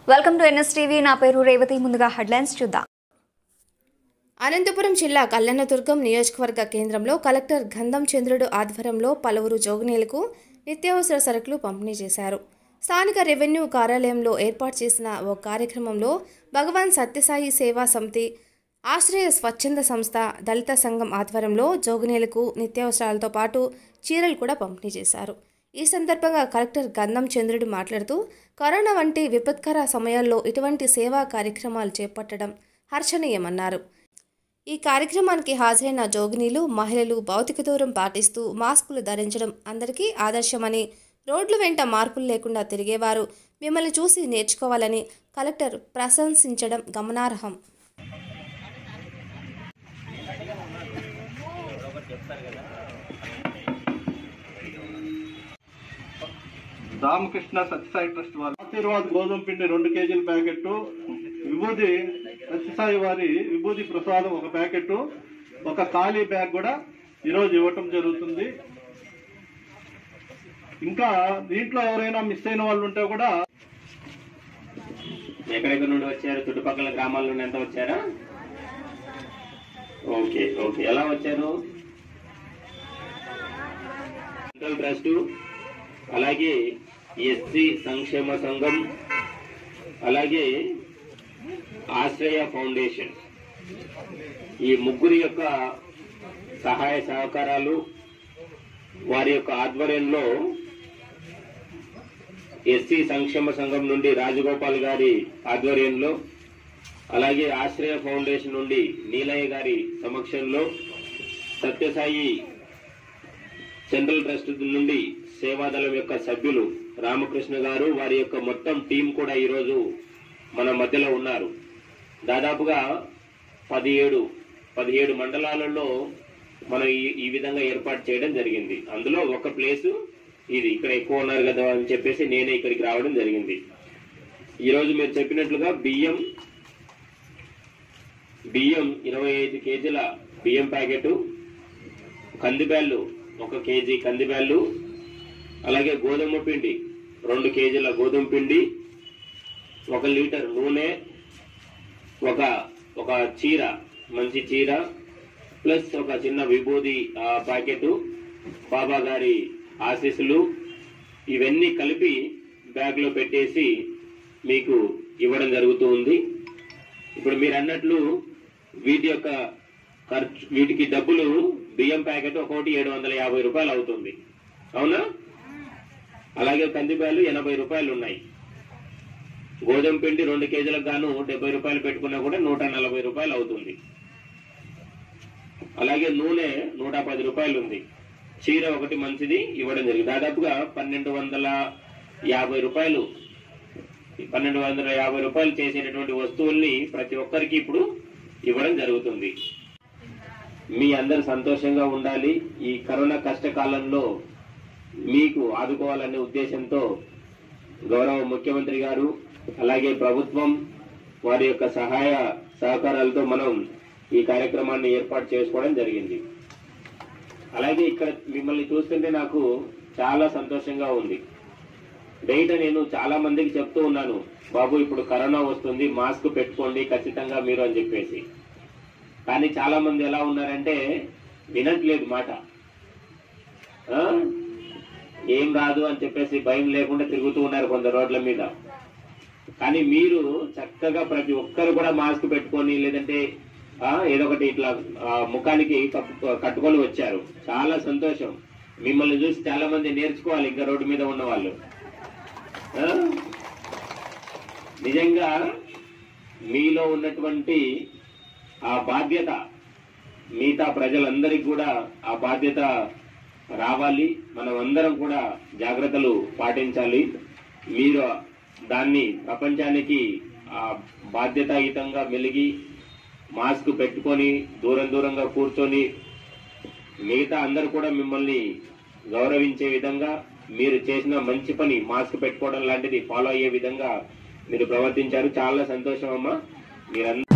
Welcome to NS TV నా పేరు రేవతి ముందుగా హెడ్లైన్స్ చూద్దాం అనంతపురం జిల్లా కళ్యాణదుర్గం నియోజకవర్గ కేంద్రంలో కలెక్టర్ గంధం చంద్రుడు ఆధ్వర్యంలో పలువురు జోగినీలకు నిత్యావసర సరుకులు పంపిణీ చేశారు స్థానిక రెవెన్యూ కార్యాలయంలో ఏర్పాటు చేసిన ఓ కార్యక్రమంలో భగవాన్ సత్యసాయి సేవా సమితి ఆశ్రయ స్వచ్ఛంద సంస్థ దళిత సంఘం ఆధ్వర్యంలో జోగినీలకు నిత్యావసరాలతో పాటు చీరలు కూడా పంపిణీ చేశారు ఈ సందర్భంగా కలెక్టర్ గంధం చంద్రుడు మాట్లాడుతూ కరోనా వంటి విపత్కర సమయాల్లో ఇటువంటి సేవా కార్యక్రమాలు చేపట్టడం హర్షణీయమన్నారు ఈ కార్యక్రమానికి హాజరైన జోగినీలు మహిళలు భౌతిక దూరం పాటిస్తూ మాస్కులు ధరించడం అందరికీ ఆదర్శమని రోడ్ల వెంట మార్పులు లేకుండా తిరిగేవారు మిమ్మల్ని చూసి నేర్చుకోవాలని కలెక్టర్ ప్రశంసించడం గమనార్హం రామకృష్ణ సత్యసాయి ట్రస్ట్ వారి ఆశీర్వాద్ గోధుమ పిండి రెండు కేజీల ప్యాకెట్ విభూది సత్యసాయి వారి విభూది ప్రసాదం ఒక ప్యాకెట్ ఒక ఖాళీ బ్యాగ్ కూడా ఈరోజు ఇవ్వటం జరుగుతుంది ఇంకా దీంట్లో ఎవరైనా మిస్ అయిన వాళ్ళు ఉంటే కూడా ఎక్కడెక్కడ నుండి వచ్చారు చుట్టుపక్కల గ్రామాల నుండి ఎంత వచ్చారా ఓకే ఓకే ఎలా వచ్చారు సెంట్రల్ ట్రస్ట్ అలాగే ఎస్సీ సంక్షేమ సంఘం అలాగే ఆశ్రయ ఫౌండేషన్ ఈ ముగ్గురి యొక్క సహాయ సహకారాలు వారి యొక్క ఆధ్వర్యంలో ఎస్సీ సంక్షేమ సంఘం నుండి రాజగోపాల్ గారి ఆధ్వర్యంలో అలాగే ఆశ్రయ ఫౌండేషన్ నుండి నీలయ్య గారి సమక్షంలో సత్యసాయి సెంట్రల్ ట్రస్ట్ నుండి సేవాదళం యొక్క సభ్యులు రామకృష్ణ గారు వారి యొక్క మొత్తం టీం కూడా ఈరోజు మన మధ్యలో ఉన్నారు దాదాపుగా పదిహేడు పదిహేడు మండలాలలో మనం ఈ ఈ విధంగా ఏర్పాటు చేయడం జరిగింది అందులో ఒక ప్లేసు ఇది ఇక్కడ ఎక్కువ ఉన్నారు కదా అని చెప్పేసి నేనే ఇక్కడికి రావడం జరిగింది ఈరోజు మీరు చెప్పినట్లుగా బియ్యం బియ్యం ఇరవై ఐదు కేజీల బియ్యం ప్యాకెట్ కందిబ్యాళ్ళు ఒక కేజీ కందిబ్యాళ్ళు అలాగే గోధుమ పిండి రెండు కేజీల గోధుమ పిండి ఒక లీటర్ నూనె ఒక ఒక చీర మంచి చీర ప్లస్ ఒక చిన్న విభూది ఆ, ప్యాకెట్ బాబా గారి ఆశీస్సులు ఇవన్నీ కలిపి బ్యాగ్ లో పెట్టేసి మీకు ఇవ్వడం జరుగుతూ ఉంది ఇప్పుడు మీరు అన్నట్లు వీటి యొక్క ఖర్చు వీటికి డబ్బులు బియ్యం ప్యాకెట్ ఒక్కొక్కటి ఏడు వందల యాభై రూపాయలు అవుతుంది అవునా అలాగే కందిబ్యాలు ఎనభై రూపాయలు ఉన్నాయి గోధుమ పిండి రెండు కేజీలకు గాను డెబ్బై రూపాయలు పెట్టుకున్నా కూడా నూట నలభై రూపాయలు అవుతుంది అలాగే నూనె నూట పది రూపాయలు ఉంది చీర ఒకటి మంచిది ఇవ్వడం జరిగింది దాదాపుగా పన్నెండు వందల యాభై రూపాయలు పన్నెండు వందల యాభై రూపాయలు చేసేటటువంటి వస్తువుల్ని ప్రతి ఒక్కరికి ఇప్పుడు ఇవ్వడం జరుగుతుంది మీ అందరు సంతోషంగా ఉండాలి ఈ కరోనా కష్టకాలంలో మీకు ఆదుకోవాలనే ఉద్దేశంతో గౌరవ ముఖ్యమంత్రి గారు అలాగే ప్రభుత్వం వారి యొక్క సహాయ సహకారాలతో మనం ఈ కార్యక్రమాన్ని ఏర్పాటు చేసుకోవడం జరిగింది అలాగే ఇక్కడ మిమ్మల్ని చూస్తుంటే నాకు చాలా సంతోషంగా ఉంది బయట నేను చాలా మందికి చెప్తూ ఉన్నాను బాబు ఇప్పుడు కరోనా వస్తుంది మాస్క్ పెట్టుకోండి ఖచ్చితంగా మీరు అని చెప్పేసి కానీ చాలా మంది ఎలా ఉన్నారంటే వినట్లేదు మాట ఆ? ఏం కాదు అని చెప్పేసి భయం లేకుండా తిరుగుతూ ఉన్నారు కొందరు రోడ్ల మీద కానీ మీరు చక్కగా ప్రతి ఒక్కరు కూడా మాస్క్ పెట్టుకొని లేదంటే ఆ, ఏదో ఒకటి ఇట్లా ఆ, ముఖానికి కప్పు- కట్టుకొని వచ్చారు చాలా సంతోషం మిమ్మల్ని చూసి చాలా మంది నేర్చుకోవాలి ఇంకా రోడ్డు మీద ఉన్న వాళ్ళు ఆ? నిజంగా మీలో ఉన్నటువంటి ఆ బాధ్యత మిగతా ప్రజలందరికీ కూడా ఆ బాధ్యత రావాలి మనం అందరం కూడా జాగ్రత్తలు పాటించాలి మీరు దాన్ని ప్రపంచానికి ఆ బాధ్యతాయుతంగా మెలిగి మాస్క్ పెట్టుకొని దూరం దూరంగా కూర్చొని మిగతా అందరూ కూడా మిమ్మల్ని గౌరవించే విధంగా మీరు చేసిన మంచి పని మాస్క్ పెట్టుకోవడం లాంటిది ఫాలో అయ్యే విధంగా మీరు ప్రవర్తించారు చాలా సంతోషం అమ్మా మీరందరూ